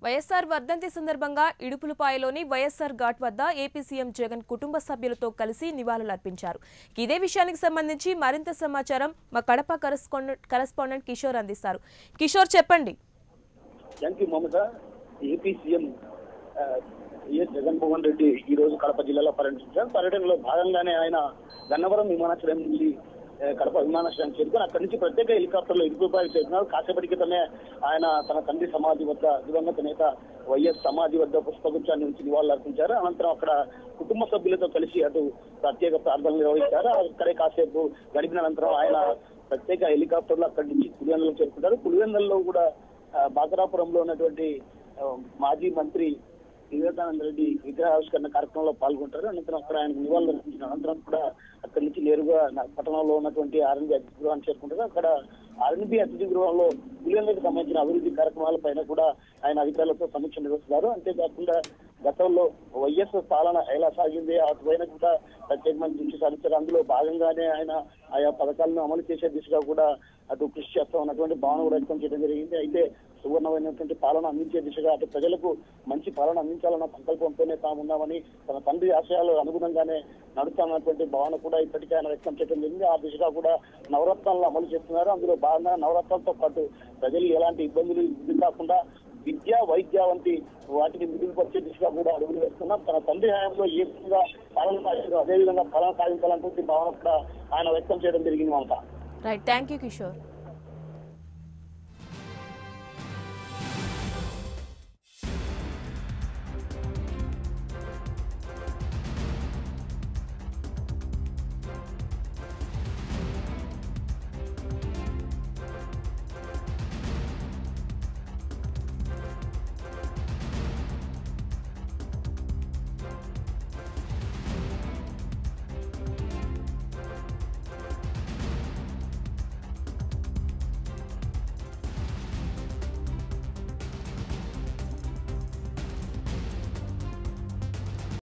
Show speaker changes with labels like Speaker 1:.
Speaker 1: వైఎస్ఆర్ వర్ధంతి సందర్భంగా ఇడుపులపాయలోని వైఎస్ఆర్ ఘాట్ వద్ద ఏపీ సీఎం జగన్ కుటుంబ సభ్యులతో కలిసి నివాళులర్పించారు ఇదే విషయానికి సంబంధించి మరింత సమాచారం మా కడప కరెస్పాండెంట్ కరెస్పాండెంట్ కిషోర్ అందిస్తారు కిషోర్ చెప్పండి
Speaker 2: thank you Mamata AP CM ఆ, వైఎస్ జగన్మోహన్ రెడ్డి ఈ రోజు కడప జిల్లాలో పర్యటించారు పర్యటనలో భాగంగానే ఆయన గన్నవరం విమానాశ్రయం నుంచి ఆ, కడప విమానాశ్రయం చేరుకొని అక్కడి నుంచి ప్రత్యేక హెలికాప్టర్లో ఇరుకుపాయలు చేరుకున్నారు కాసేపటి క్రితమే ఆయన తన తండ్రి సమాధి వద్ద దివంగత నేత వైఎస్ సమాధి వద్ద పుష్పగుచ్చాన్ని ఉంచి నివాళులర్పించారు అనంతరం అక్కడ కుటుంబ సభ్యులతో కలిసి అటు ప్రత్యేక ప్రార్థనలు నిర్వహించారు అక్కడే కాసేపు గడిపిన అనంతరం ఆయన ప్రత్యేక హెలికాప్టర్లో అక్కడి నుంచి పులివెందులు చేరుకుంటారు పులివెందుల్లో కూడా ఆ, బాకరాపురంలో ఉన్నటువంటి ఆ, మాజీ మంత్రి వివేకానంద రెడ్డి విగ్రహావిష్కరణ కార్యక్రమంలో పాల్గొంటారు అనంతరం అక్కడ ఆయన నివాళులు అర్పించిన అనంతరం కూడా అక్కడి నుంచి నేరుగా నా- పట్టణంలో ఉన్నటువంటి ఆర్ఎన్బి అతిథి గృహాన్ని చేరుకుంటారు అక్కడ ఆర్ఎన్బి అతిథి గృహంలో పులివెందులకు సంబంధించిన అభివృద్ధి కార్యక్రమాల పైన కూడా ఆయన అధికారులతో సమీక్ష నిర్వహిస్తున్నారు అంతేకాకుండా గతంలో వైఎస్ పాలన ఎలా సాగింది ఆ పైన కూడా ప్రత్యేకమైన దృష్టి సాధించారు అందులో భాగంగానే ఆయన ఆయా పథకాలను అమలు చేసే దిశగా కూడా అటు కృషి చేస్తా ఉన్నటువంటి భావన కూడా వ్యక్తం చేయడం జరిగింది అయితే సువర్ణమైనటువంటి పాలన అందించే దిశగా అటు ప్రజలకు మంచి పాలన అందించాలన్న సంకల్పంతోనే తాము ఉన్నామని తన తండ్రి ఆశయాలు అనుగుణంగానే నడుస్తున్నటువంటి భావన కూడా ఇప్పటికే ఆయన వ్యక్తం చేయడం జరిగింది ఆ దిశగా కూడా నవరత్నాలను అమలు చేస్తున్నారు అందులో భాగంగా నవరత్నాలతో పాటు ప్రజలు ఎలాంటి ఇబ్బందులు ఇది కాకుండా విద్య వైద్య వంటి వాటిని మిగిలిపరిచే దిశగా కూడా అడుగులు వేస్తున్నాం తన తండ్రి హయాంలో ఏ విధంగా పాలన సాగిందో అదే విధంగా పాలన సాగించాలన్నటువంటి భావన కూడా ఆయన వ్యక్తం చేయడం జరిగింది Mamata
Speaker 1: right thank you Kishore